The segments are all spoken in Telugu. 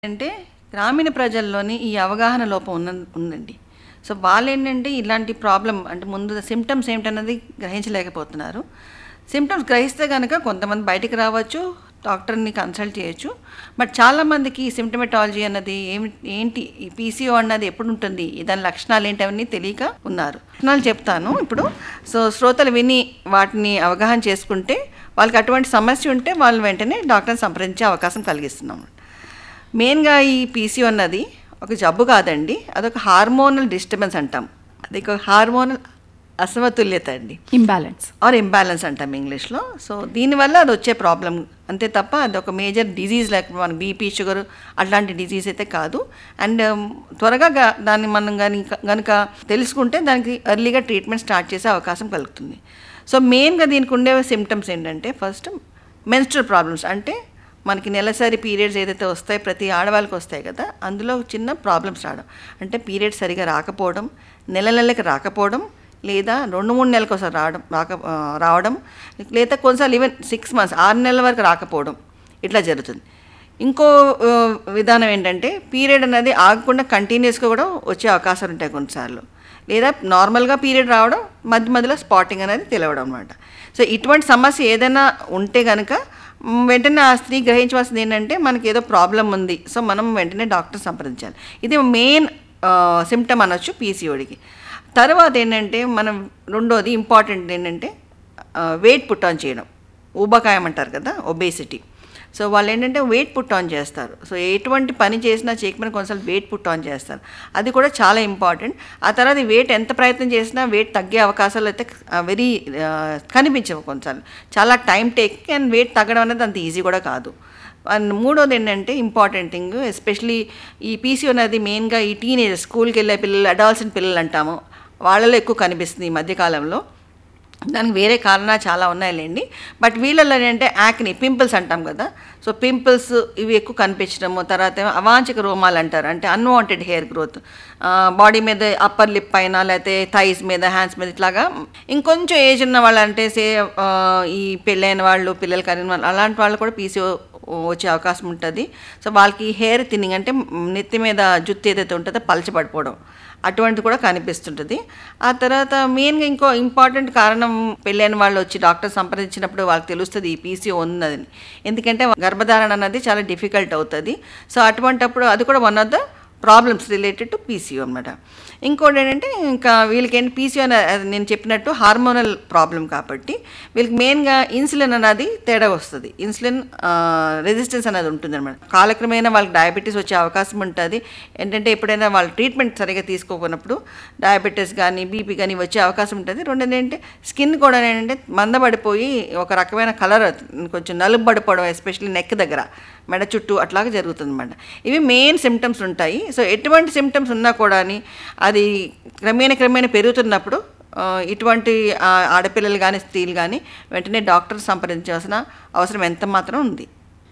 అంటే గ్రామీణ ప్రజల్లోని ఈ అవగాహన లోపం ఉన్న ఉందండి సో వాళ్ళు ఏంటంటే ఇలాంటి ప్రాబ్లం అంటే ముందు సిమ్టమ్స్ ఏమిటన్నది గ్రహించలేకపోతున్నారు సిమ్టమ్స్ గ్రహిస్తే కనుక కొంతమంది బయటికి రావచ్చు డాక్టర్ని కన్సల్ట్ చేయొచ్చు బట్ చాలామందికి సిమ్టమెటాలజీ అన్నది ఏమి ఏంటి ఈ పీసీఓ అన్నది ఎప్పుడు ఉంటుంది దాని లక్షణాలు ఏంటవన్నీ తెలియక ఉన్నారు లక్షణాలు చెప్తాను ఇప్పుడు సో శ్రోతలు విని వాటిని అవగాహన చేసుకుంటే వాళ్ళకి అటువంటి సమస్య ఉంటే వాళ్ళు వెంటనే డాక్టర్ని సంప్రదించే అవకాశం కలిగిస్తున్నాం మెయిన్గా ఈ పీసీ అన్నది ఒక జబ్బు కాదండి అదొక హార్మోనల్ డిస్టర్బెన్స్ అంటాం అది ఒక హార్మోనల్ అసమతుల్యత అండి ఇంబ్యాలెన్స్ ఆర్ ఇంబ్యాలెన్స్ అంటాం ఇంగ్లీష్లో సో దీనివల్ల అది వచ్చే ప్రాబ్లం అంతే తప్ప అది ఒక మేజర్ డిజీజ్ లేక మనకి బీపీ షుగర్ అట్లాంటి డిజీజ్ అయితే కాదు అండ్ త్వరగా గా- దాన్ని మనం కానీ కనుక తెలుసుకుంటే దానికి ఎర్లీగా ట్రీట్మెంట్ స్టార్ట్ చేసే అవకాశం కలుగుతుంది సో మెయిన్గా దీనికి ఉండే సిమ్టమ్స్ ఏంటంటే ఫస్ట్ మెన్స్ట్రల్ ప్రాబ్లమ్స్ అంటే మనకి నెలసరి పీరియడ్స్ ఏదైతే వస్తాయో ప్రతి ఆడవాళ్ళకి వస్తాయి కదా అందులో చిన్న ప్రాబ్లమ్స్ రావడం అంటే పీరియడ్స్ సరిగా రాకపోవడం నెల నెలకి రాకపోవడం లేదా రెండు మూడు నెలలకు ఒకసారి రావడం రాక ఆ, రావడం లేదా కొన్నిసార్లు ఈవెన్ సిక్స్ మంత్స్ ఆరు నెలల వరకు రాకపోవడం ఇట్లా జరుగుతుంది ఇంకో ఆ, విధానం ఏంటంటే పీరియడ్ అనేది ఆగకుండా కంటిన్యూస్గా కూడా వచ్చే అవకాశాలు ఉంటాయి కొన్నిసార్లు లేదా నార్మల్గా పీరియడ్ రావడం మధ్య మధ్యలో స్పాటింగ్ అనేది తెలవడం అనమాట సో ఇటువంటి సమస్య ఏదైనా ఉంటే కనుక మ్, వెంటనే ఆ స్త్రీ గ్రహించవలసింది ఏంటంటే మనకి ఏదో ప్రాబ్లం ఉంది సో మనం వెంటనే డాక్టర్ సంప్రదించాలి ఇది మెయిన్ సిమ్టమ్ అనొచ్చు పీసీఓడికి తర్వాత ఏంటంటే మనం రెండోది ఇంపార్టెంట్ ఏంటంటే వెయిట్ పుట్ ఆన్ చేయడం ఊబకాయం అంటారు కదా ఒబేసిటీ సో వాళ్ళు ఏంటంటే వెయిట్ పుట్ ఆన్ చేస్తారు సో ఎటువంటి పని చేసినా చేయకపోయినా కొన్నిసార్లు వెయిట్ పుట్ ఆన్ చేస్తారు అది కూడా చాలా ఇంపార్టెంట్ ఆ తర్వాత ఈ వెయిట్ ఎంత ప్రయత్నం చేసినా వెయిట్ తగ్గే అవకాశాలు అయితే వెరీ కనిపించవు కొన్నిసార్లు చాలా టైం టేక్ అండ్ వెయిట్ తగ్గడం అనేది అంత ఈజీ కూడా కాదు అండ్ మూడోది ఏంటంటే ఇంపార్టెంట్ థింగ్ ఎస్పెషలీ ఈ పీసీ అనేది మెయిన్గా ఈ టీనేజ్ స్కూల్కి వెళ్ళే పిల్లలు అడాల్సిన పిల్లలు అంటాము వాళ్ళలో ఎక్కువ కనిపిస్తుంది ఈ మధ్యకాలంలో దానికి వేరే కారణాలు చాలా ఉన్నాయిలేండి బట్ వీళ్ళలో ఏంటంటే యాక్ని పింపుల్స్ అంటాం కదా సో పింపుల్స్ ఇవి ఎక్కువ కనిపించడము తర్వాత ఏమో అవాంఛక రోమాలు అంటారు అంటే అన్వాంటెడ్ హెయిర్ గ్రోత్ బాడీ మీద అప్పర్ లిప్ పైన లేకపోతే థైస్ మీద హ్యాండ్స్ మీద ఇట్లాగా ఇంకొంచెం ఏజ్ ఉన్న వాళ్ళు అంటే సే ఆ, ఈ పెళ్ళైన వాళ్ళు పిల్లలు కలిగిన వాళ్ళు అలాంటి వాళ్ళు కూడా పీసీఓ వచ్చే అవకాశం ఉంటుంది సో వాళ్ళకి హెయిర్ థిన్నింగ్ అంటే నెత్తి మీద జుత్తు ఏదైతే ఉంటుందో పలచబడిపోవడం అటువంటిది కూడా కనిపిస్తుంటుంది ఆ తర్వాత మెయిన్గా ఇంకో ఇంపార్టెంట్ కారణం పెళ్ళైన వాళ్ళు వచ్చి డాక్టర్ సంప్రదించినప్పుడు వాళ్ళకి తెలుస్తుంది ఈ పీసీ ఉన్నదని ఎందుకంటే గర్భధారణ అన్నది చాలా డిఫికల్ట్ అవుతుంది సో అటువంటప్పుడు అది కూడా one of the problems related to PCO అనమాట ఇంకోటి ఏంటంటే ఇంకా వీళ్ళకి ఏంటి పీసీఓ అనే అది నేను చెప్పినట్టు హార్మోనల్ ప్రాబ్లం కాబట్టి వీళ్ళకి మెయిన్గా ఇన్సులిన్ అనేది తేడా వస్తుంది ఇన్సులిన్ రెసిస్టెన్స్ అనేది ఉంటుంది అనమాట కాలక్రమేణా వాళ్ళకి డయాబెటీస్ వచ్చే అవకాశం ఉంటుంది ఏంటంటే ఎప్పుడైనా వాళ్ళు ట్రీట్మెంట్ సరిగా తీసుకోకున్నప్పుడు డయాబెటీస్ కానీ బీపీ కానీ వచ్చే అవకాశం ఉంటుంది రెండోది ఏంటంటే స్కిన్ కూడా ఏంటంటే మందబడిపోయి ఒక రకమైన కలర్ కొంచెం నలుపు పడిపోవడం ఎస్పెషల్లీ నెక్ దగ్గర మెడ చుట్టూ అట్లాగా జరుగుతుంది అనమాట ఇవి మెయిన్ సిమ్టమ్స్ ఉంటాయి సో ఎటువంటి సిమ్టమ్స్ ఉన్నా కూడా అది క్రమేణ క్రమేణ పెరుగుతున్నప్పుడు ఆ, ఇటువంటి ఆ, ఆడపిల్లలు కానీ స్త్రీలు కానీ వెంటనే డాక్టర్ సంప్రదించాల్సిన అవసరం ఎంత మాత్రం ఉంది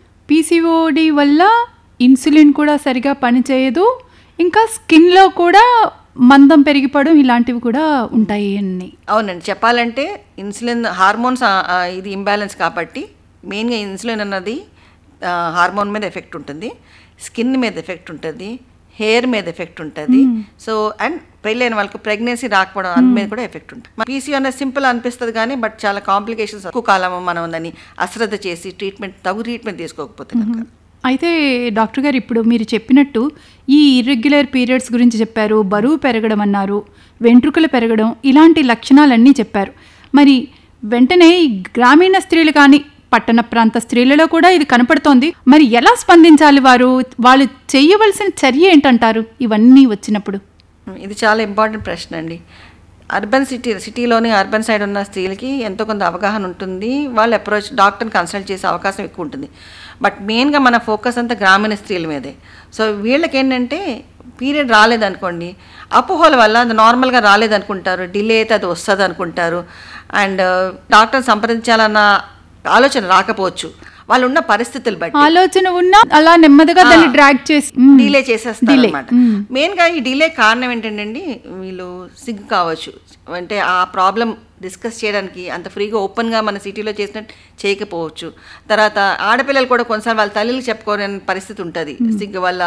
పీసీఓడి వల్ల ఇన్సులిన్ కూడా సరిగా పనిచేయదు ఇంకా స్కిన్లో కూడా మందం పెరిగిపోవడం ఇలాంటివి కూడా ఉంటాయి అన్ని అవునండి చెప్పాలంటే ఇన్సులిన్ హార్మోన్స్ ఆ, ఆ, ఇది ఇంబ్యాలెన్స్ కాబట్టి మెయిన్గా ఇన్సులిన్ అన్నది ఆ, హార్మోన్ మీద ఎఫెక్ట్ ఉంటుంది స్కిన్ మీద ఎఫెక్ట్ ఉంటుంది హెయిర్ మీద ఎఫెక్ట్ ఉంటుంది సో అండ్ పెళ్ళైన వాళ్ళకి ప్రెగ్నెన్సీ రాకపోవడం అందు మీద కూడా ఎఫెక్ట్ ఉంటుంది పీసీ అనేది సింపుల్ అనిపిస్తుంది కానీ బట్ చాలా కాంప్లికేషన్స్ ఎక్కువ కాలం మనం దాన్ని అశ్రద్ధ చేసి ట్రీట్మెంట్ తగు ట్రీట్మెంట్ తీసుకోకపోతే కనుక అయితే డాక్టర్ గారు ఇప్పుడు మీరు చెప్పినట్టు ఈ ఇర్రెగ్యులర్ పీరియడ్స్ గురించి చెప్పారు బరువు పెరగడం అన్నారు వెంట్రుకలు పెరగడం ఇలాంటి లక్షణాలన్నీ చెప్పారు మరి వెంటనే ఈ గ్రామీణ స్త్రీలు కానీ పట్టణ ప్రాంత స్త్రీలలో కూడా ఇది కనపడుతోంది మరి ఎలా స్పందించాలి వారు వాళ్ళు చేయవలసిన చర్య ఏంటంటారు ఇవన్నీ వచ్చినప్పుడు ఇది చాలా ఇంపార్టెంట్ ప్రశ్న అండి అర్బన్ సిటీ సిటీలోని అర్బన్ సైడ్ ఉన్న స్త్రీలకి ఎంతో కొంత అవగాహన ఉంటుంది వాళ్ళు అప్రోచ్ డాక్టర్ని కన్సల్ట్ చేసే అవకాశం ఎక్కువ ఉంటుంది బట్ మెయిన్గా మన ఫోకస్ అంతా గ్రామీణ స్త్రీల మీదే సో వీళ్ళకి ఏంటంటే పీరియడ్ రాలేదనుకోండి అపోహల వల్ల అది నార్మల్గా రాలేదనుకుంటారు డిలే అయితే అది వస్తుంది అనుకుంటారు అండ్ డాక్టర్ సంప్రదించాలన్న ఆలోచన రాకపోవచ్చు వాళ్ళు ఉన్న పరిస్థితులు బట్టి ఆలోచన ఉన్నా అలా నెమ్మదిగా దాన్ని డ్రాగ్ చేసి డిలే చేసేస్తారు Delay. అనమాట మెయిన్గా ఈ డిలే కారణం ఏంటంటే అండి వీళ్ళు సిగ్గు కావచ్చు అంటే ఆ ప్రాబ్లం డిస్కస్ చేయడానికి అంత ఫ్రీగా ఓపెన్గా మన సిటీలో చేసినట్టు చేయకపోవచ్చు తర్వాత ఆడపిల్లలు కూడా కొన్నిసార్లు వాళ్ళ తల్లికి చెప్పుకోలేని పరిస్థితి ఉంటుంది సిగ్గు వల్ల